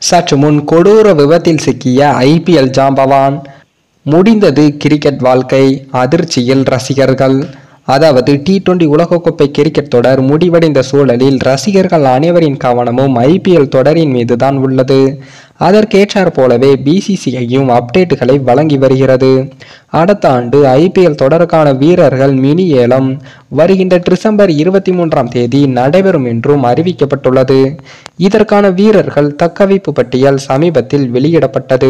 சற்று முன் கொடூர விபத்தில் சிக்கிய ஐபிஎல் ஜாம்பவான் முடிந்தது கிரிக்கெட் வாழ்க்கை அதிர்ச்சியில் ரசிகர்கள் அதாவது டி டுவெண்டி உலகக்கோப்பை கிரிக்கெட் தொடர் முடிவடைந்த சூழலில் ரசிகர்கள் அனைவரின் கவனமும் ஐபிஎல் தொடரின் மீதுதான் உள்ளது அதற்கேற்றாற் போலவே பிசிசிஐயும் அப்டேட்டுகளை வழங்கி வருகிறது அடுத்த ஆண்டு ஐபிஎல் தொடருக்கான வீரர்கள் மினி ஏலம் வருகின்ற டிசம்பர் இருபத்தி மூன்றாம் தேதி நடைபெறும் என்றும் அறிவிக்கப்பட்டுள்ளது இதற்கான வீரர்கள் தக்கவைப்பு பட்டியல் சமீபத்தில் வெளியிடப்பட்டது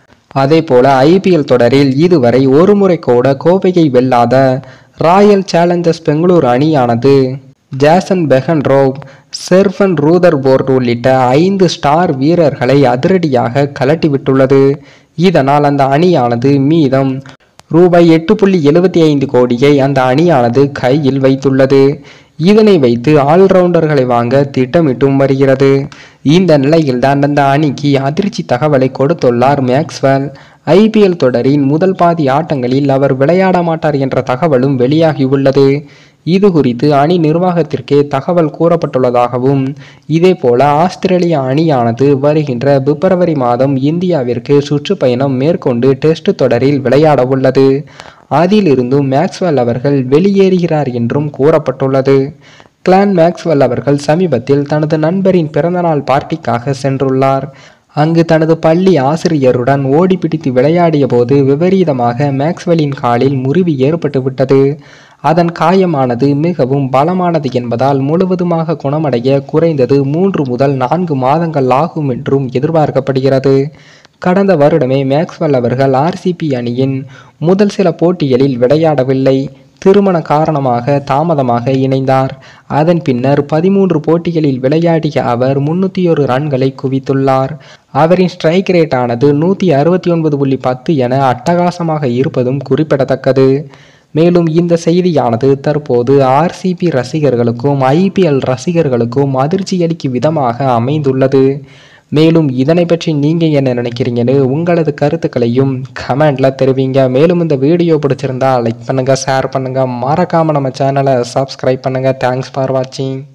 அதேபோல ஐபிஎல் தொடரில் இதுவரை ஒரு முறை கூட கோப்பையை வெல்லாத ராயல் சேலஞ்சர்ஸ் பெங்களூர் அணியானது ஜாசன் பெஹன்ரோவ் செர்ஃபன் ரூதர்போர்ட் உள்ளிட்ட ஐந்து ஸ்டார் வீரர்களை அதிரடியாக கலட்டிவிட்டுள்ளது இதனால் அந்த அணியானது மீதம் ரூபாய் எட்டு புள்ளி எழுபத்தி ஐந்து கோடியை அந்த அணியானது கையில் வைத்துள்ளது இதனை வைத்து ஆல்ரவுண்டர்களை வாங்க திட்டமிட்டும் வருகிறது இந்த நிலையில்தான் அந்த அணிக்கு அதிர்ச்சி தகவலை கொடுத்துள்ளார் மேக்ஸ்வெல் ஐபிஎல் தொடரின் முதல் பாதி ஆட்டங்களில் அவர் விளையாட மாட்டார் என்ற தகவலும் வெளியாகியுள்ளது இது குறித்து அணி நிர்வாகத்திற்கே தகவல் கூறப்பட்டுள்ளதாகவும் இதேபோல ஆஸ்திரேலிய அணியானது வருகின்ற பிப்ரவரி மாதம் இந்தியாவிற்கு சுற்றுப்பயணம் மேற்கொண்டு டெஸ்ட் தொடரில் விளையாட உள்ளது அதிலிருந்தும் மேக்ஸ்வெல் அவர்கள் வெளியேறுகிறார் என்றும் கூறப்பட்டுள்ளது கிளான் மேக்ஸ்வெல் அவர்கள் சமீபத்தில் தனது நண்பரின் பிறந்தநாள் பார்ட்டிக்காக சென்றுள்ளார் அங்கு தனது பள்ளி ஆசிரியருடன் ஓடி பிடித்து விளையாடிய போது விபரீதமாக மேக்ஸ்வெல்லின் காலில் முறிவு ஏற்பட்டு விட்டது அதன் காயமானது மிகவும் பலமானது என்பதால் முழுவதுமாக குணமடைய குறைந்தது மூன்று முதல் நான்கு மாதங்கள் ஆகும் என்றும் எதிர்பார்க்கப்படுகிறது கடந்த வருடமே மேக்ஸ்வெல் அவர்கள் ஆர்சிபி அணியின் முதல் சில போட்டிகளில் விளையாடவில்லை திருமண காரணமாக தாமதமாக இணைந்தார் அதன் பின்னர் பதிமூன்று போட்டிகளில் விளையாடிய அவர் முன்னூற்றி ஒரு ரன்களை குவித்துள்ளார் அவரின் ஸ்ட்ரைக் ரேட் ஆனது நூற்றி அறுபத்தி ஒன்பது புள்ளி பத்து என அட்டகாசமாக இருப்பதும் குறிப்பிடத்தக்கது மேலும் இந்த செய்தியானது தற்போது ஆர்சிபி ரசிகர்களுக்கும் ஐபிஎல் ரசிகர்களுக்கும் அதிர்ச்சியளிக்கும் விதமாக அமைந்துள்ளது மேலும் இதனை பற்றி நீங்கள் என்ன நினைக்கிறீங்கன்னு உங்களது கருத்துக்களையும் கமெண்ட்ல தெரிவிங்க மேலும் இந்த வீடியோ பிடிச்சிருந்தா லைக் பண்ணுங்கள் ஷேர் பண்ணுங்கள் மறக்காமல் நம்ம சேனலை சப்ஸ்கிரைப் பண்ணுங்கள் தேங்க்ஸ் ஃபார் வாட்சிங்